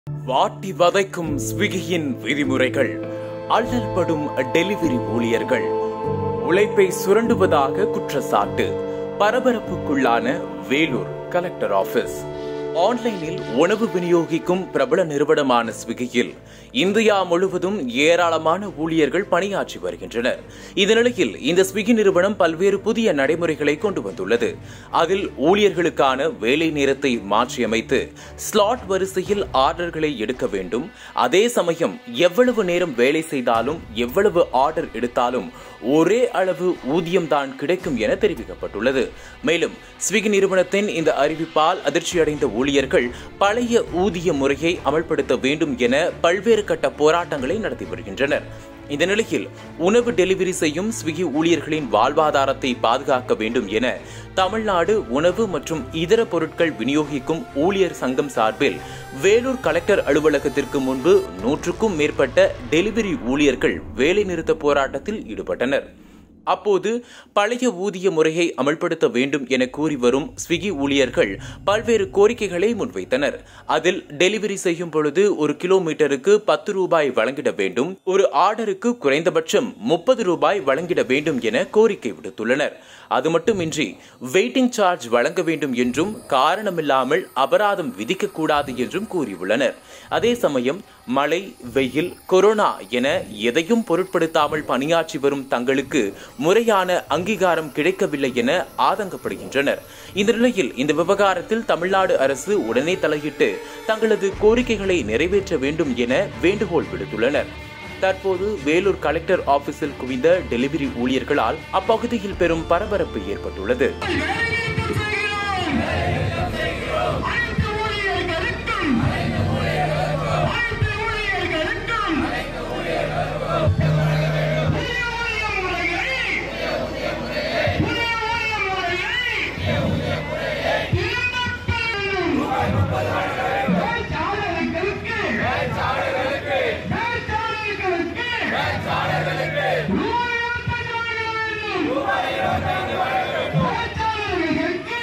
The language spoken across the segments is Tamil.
வாட்டி வதைக்கும் ஸ்விக்கியின் விதிமுறைகள் அல்லல் படும் டெலிவரி ஊழியர்கள் உழைப்பை சுரண்டுவதாக குற்றச்சாட்டு பரபரப்புக்குள்ளான வேலூர் கலெக்டர் ஆபீஸ் ஆன்லைனில் உணவு விநியோகிக்கும் பிரபல நிறுவனமான ஸ்விக்கியில் இந்தியா முழுவதும் ஏராளமான ஊழியர்கள் பணியாற்றி வருகின்றனர் இந்த நிலையில் இந்த ஸ்விக்கி நிறுவனம் பல்வேறு புதிய நடைமுறைகளை கொண்டு வந்துள்ளது அதில் ஊழியர்களுக்கான வேலை நேரத்தை மாற்றியமைத்து ஸ்லாட் வரிசையில் ஆர்டர்களை எடுக்க வேண்டும் அதே சமயம் எவ்வளவு நேரம் வேலை செய்தாலும் எவ்வளவு ஆர்டர் எடுத்தாலும் ஒரே அளவு ஊதியம்தான் கிடைக்கும் என தெரிவிக்கப்பட்டுள்ளது மேலும் ஸ்விக்கி நிறுவனத்தின் இந்த அறிவிப்பால் அதிர்ச்சியடைந்த ஊழியர்கள் பழைய ஊதிய முறையை அமல்படுத்த வேண்டும் என பல்வேறு கட்ட போராட்டங்களை நடத்தி வருகின்றனர் இந்த நிலையில் உணவு டெலிவரி செய்யும் ஸ்விக்கி ஊழியர்களின் வாழ்வாதாரத்தை பாதுகாக்க வேண்டும் என தமிழ்நாடு உணவு மற்றும் இதர பொருட்கள் விநியோகிக்கும் ஊழியர் சங்கம் சார்பில் வேலூர் கலெக்டர் அலுவலகத்திற்கு முன்பு நூற்றுக்கும் மேற்பட்ட டெலிவரி ஊழியர்கள் வேலைநிறுத்த போராட்டத்தில் ஈடுபட்டனர் அப்போது பழைய ஊதிய முறையை அமல்படுத்த வேண்டும் என கூறி வரும் ஸ்விக்கி ஊழியர்கள் பல்வேறு கோரிக்கைகளை முன்வைத்தனர் அதில் டெலிவரி செய்யும் பொழுது ஒரு கிலோமீட்டருக்கு பத்து ரூபாய் வழங்கிட வேண்டும் ஒரு ஆர்டருக்கு குறைந்தபட்சம் முப்பது ரூபாய் வழங்கிட வேண்டும் என கோரிக்கை விடுத்துள்ளனர் அது மட்டுமின்றி வெயிட்டிங் சார்ஜ் வழங்க வேண்டும் என்றும் காரணமில்லாமல் அபராதம் விதிக்கக்கூடாது என்றும் கூறியுள்ளனர் அதே சமயம் மழை வெயில் கொரோனா என எதையும் பொருட்படுத்தாமல் பணியாற்றி வரும் தங்களுக்கு முறையான அங்கீகாரம் கிடைக்கவில்லை என ஆதங்கப்படுகின்றனர் இந்த நிலையில் இந்த விவகாரத்தில் தமிழ்நாடு அரசு உடனே தலையிட்டு தங்களது கோரிக்கைகளை நிறைவேற்ற வேண்டும் என வேண்டுகோள் விடுத்துள்ளனர் தற்போது வேலூர் கலெக்டர் ஆபீஸில் குவிந்த டெலிவரி ஊழியர்களால் அப்பகுதியில் பெரும் பரபரப்பு ஏற்பட்டுள்ளது அனைத்து ஊழியர்களுக்கும் அனைத்து ஊழியர்களுக்கும் புதிய ஊதிய முறையை புதிய ஊதிய முறையை திரும்பப் பெற வேண்டும். பேச்சாளர்களுக்கு பேச்சாளர்களுக்கு ரூபாய் இருபத்தைந்து வழங்க வேண்டும். பேச்சாளர்களுக்கு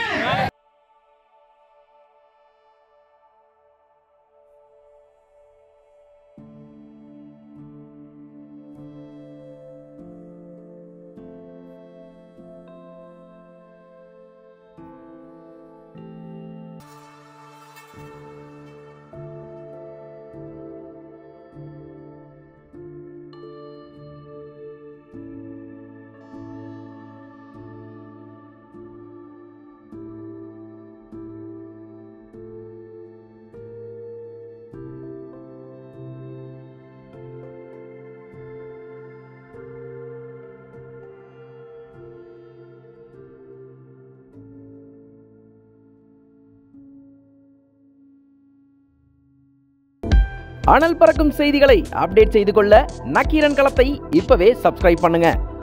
அனல் பறக்கும் செய்திகளை அப்டேட் செய்து கொள்ள நக்கீரன் களத்தை இப்பவே சப்ஸ்கிரைப் பண்ணுங்க